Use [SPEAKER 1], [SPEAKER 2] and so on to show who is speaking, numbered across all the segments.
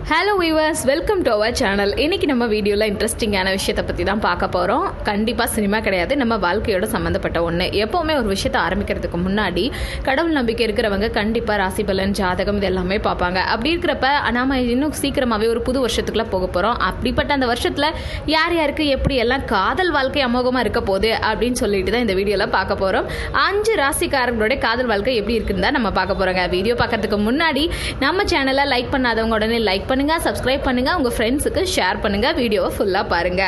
[SPEAKER 1] hello viewers welcome to our channel இன்னைக்கு நம்ம வீடியோவில் இன்ட்ரெஸ்டிங்கான விஷயத்தை பற்றி தான் பார்க்க போகிறோம் கண்டிப்பாக சினிமா கிடையாது நம்ம வாழ்க்கையோட சம்மந்தப்பட்ட ஒன்று எப்போவுமே ஒரு விஷயத்தை ஆரம்பிக்கிறதுக்கு முன்னாடி கடவுள் நம்பிக்கை இருக்கிறவங்க கண்டிப்பாக ராசி பலன் ஜாதகம் இது எல்லாமே பார்ப்பாங்க அப்படி இருக்கிறப்ப நாம இன்னும் சீக்கிரமாகவே ஒரு புது வருஷத்துக்குள்ள போக போகிறோம் அப்படிப்பட்ட அந்த வருஷத்தில் யார் யாருக்கு எப்படி எல்லாம் காதல் வாழ்க்கை அமோகமாக இருக்க போகுது அப்படின்னு சொல்லிட்டு தான் இந்த வீடியோவில் பார்க்க போகிறோம் அஞ்சு ராசிக்காரர்களுடைய காதல் வாழ்க்கை எப்படி இருக்குன்னு தான் நம்ம பார்க்க போகிறோங்க வீடியோ பார்க்கறதுக்கு முன்னாடி நம்ம சேனலை லைக் பண்ணாதவங்க உடனே லைக் பண்ணுங்க சப்ஸ்கிரைப் பண்ணுங்க உங்க ஃப்ரெண்ட்ஸுக்கு ஷேர் பண்ணுங்க வீடியோவை ஃபுல்லா பாருங்க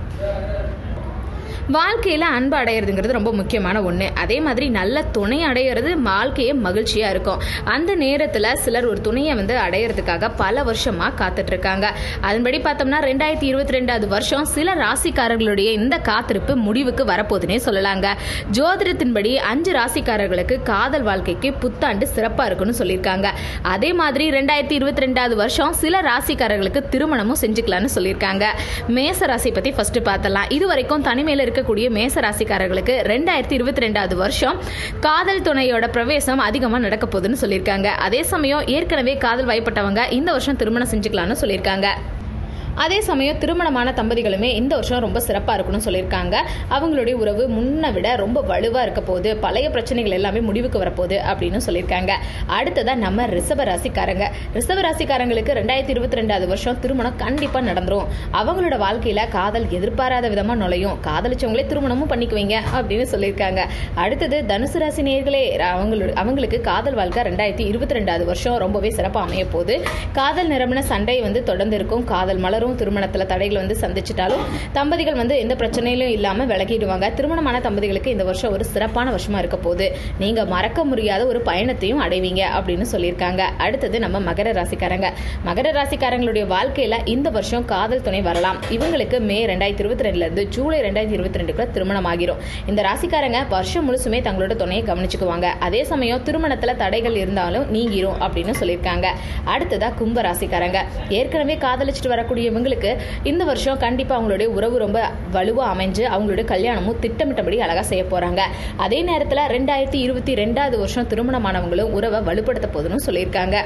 [SPEAKER 1] வாழ்க்கையில் அன்பு அடையிறதுங்கிறது ரொம்ப முக்கியமான ஒன்று அதே மாதிரி நல்ல துணை அடையிறது வாழ்க்கையே மகிழ்ச்சியாக இருக்கும் அந்த நேரத்தில் சிலர் ஒரு துணையை வந்து அடையிறதுக்காக பல வருஷமாக காத்துட்ருக்காங்க அதன்படி பார்த்தோம்னா ரெண்டாயிரத்தி இருபத்தி ரெண்டாவது வருஷம் சில ராசிக்காரர்களுடைய இந்த காத்திருப்பு முடிவுக்கு வரப்போகுதுன்னே சொல்லலாங்க ஜோதிடத்தின்படி அஞ்சு ராசிக்காரர்களுக்கு காதல் வாழ்க்கைக்கு புத்தாண்டு சிறப்பாக இருக்குன்னு சொல்லியிருக்காங்க அதே மாதிரி ரெண்டாயிரத்தி இருபத்தி ரெண்டாவது வருஷம் சில ராசிக்காரர்களுக்கு திருமணமும் செஞ்சுக்கலாம்னு சொல்லியிருக்காங்க மேச ராசி பற்றி ஃபர்ஸ்ட் பார்த்தலாம் இது வரைக்கும் தனிமையில் இருக்கக்கூடிய மேச ராசிக்காரர்களுக்கு ரெண்டாயிரத்தி இருபத்தி ரெண்டாவது வருஷம் காதல் துணையோட பிரவேசம் அதிகமாக நடக்க போகுதுன்னு சொல்லியிருக்காங்க அதே சமயம் ஏற்கனவே காதல் வயப்பட்டவங்க இந்த வருஷம் திருமணம் செஞ்சுக்கலாம்னு சொல்லியிருக்காங்க அதே சமயம் திருமணமான தம்பதிகளுமே இந்த வருஷம் ரொம்ப சிறப்பாக இருக்கும்னு சொல்லியிருக்காங்க அவங்களுடைய உறவு முன்ன விட ரொம்ப வலுவாக இருக்க போகுது பழைய பிரச்சனைகள் எல்லாமே முடிவுக்கு வரப்போகுது அப்படின்னு சொல்லியிருக்காங்க அடுத்ததாக நம்ம ரிஷப ராசிக்காரங்க ரிஷப ராசிக்காரங்களுக்கு ரெண்டாயிரத்தி இருபத்தி ரெண்டாவது வருஷம் திருமணம் கண்டிப்பாக நடந்துரும் அவங்களோட வாழ்க்கையில் காதல் எதிர்பாராத விதமாக நுழையும் காதலிச்சவங்களே திருமணமும் பண்ணிக்குவீங்க அப்படின்னு சொல்லியிருக்காங்க அடுத்தது தனுசு ராசி நேர்களே அவங்களோட அவங்களுக்கு காதல் வாழ்க்கை ரெண்டாயிரத்தி இருபத்தி ரெண்டாவது வருஷம் ரொம்பவே சிறப்பாக அமைய போகுது காதல் நிரம்பின சண்டை வந்து தொடர்ந்து இருக்கும் காதல் மலரும் யாரும் திருமணத்தில் தடைகள் வந்து சந்திச்சிட்டாலும் தம்பதிகள் வந்து எந்த பிரச்சனையிலும் இல்லாமல் விலகிடுவாங்க திருமணமான தம்பதிகளுக்கு இந்த வருஷம் ஒரு சிறப்பான வருஷமா இருக்க போகுது நீங்க மறக்க முடியாத ஒரு பயணத்தையும் அடைவீங்க அப்படின்னு சொல்லியிருக்காங்க அடுத்தது நம்ம மகர ராசிக்காரங்க மகர ராசிக்காரங்களுடைய வாழ்க்கையில இந்த வருஷம் காதல் துணை வரலாம் இவங்களுக்கு மே ரெண்டாயிரத்தி இருபத்தி ரெண்டுல இருந்து ஜூலை ரெண்டாயிரத்தி இருபத்தி ரெண்டுக்குள்ள திருமணம் ஆகிரும் இந்த ராசிக்காரங்க வருஷம் முழுசுமே தங்களோட துணையை கவனிச்சுக்குவாங்க அதே சமயம் திருமணத்துல தடைகள் இருந்தாலும் நீங்கிரும் அப்படின்னு சொல்லியிருக்காங்க அடுத்ததா கும்ப ராசிக்காரங்க ஏற்கனவே காதலிச்சுட்டு வரக்கூடிய இவங்களுக்கு இந்த வருஷம் கண்டிப்பாக அவங்களுடைய உறவு ரொம்ப வலுவாக அமைஞ்சு அவங்களுடைய கல்யாணமும் திட்டமிட்டபடி அழகாக செய்ய போகிறாங்க அதே நேரத்தில் ரெண்டாயிரத்தி இருபத்தி ரெண்டாவது வருஷம் திருமணமானவங்களும் உறவை வலுப்படுத்த போதுன்னு சொல்லியிருக்காங்க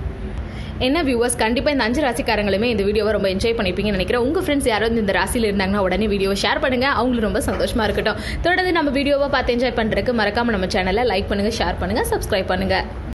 [SPEAKER 1] என்ன வியூவர்ஸ் கண்டிப்பாக இந்த அஞ்சு ராசிக்காரங்களுமே இந்த வீடியோவை ரொம்ப என்ஜாய் பண்ணிப்பீங்கன்னு நினைக்கிறேன் உங்கள் ஃப்ரெண்ட்ஸ் யாராவது இந்த ராசியில் இருந்தாங்கன்னா உடனே வீடியோவை ஷேர் பண்ணுங்க அவங்களுக்கு ரொம்ப சந்தோஷமா இருக்கட்டும் தொடர்ந்து நம்ம வீடியோவை பார்த்து என்ஜாய் பண்ணுறதுக்கு மறக்காம நம்ம சேனலை லைக் பண்ணுங்க ஷேர் பண்ணுங்க சப்ஸ்கிரைப் பண்ணுங்க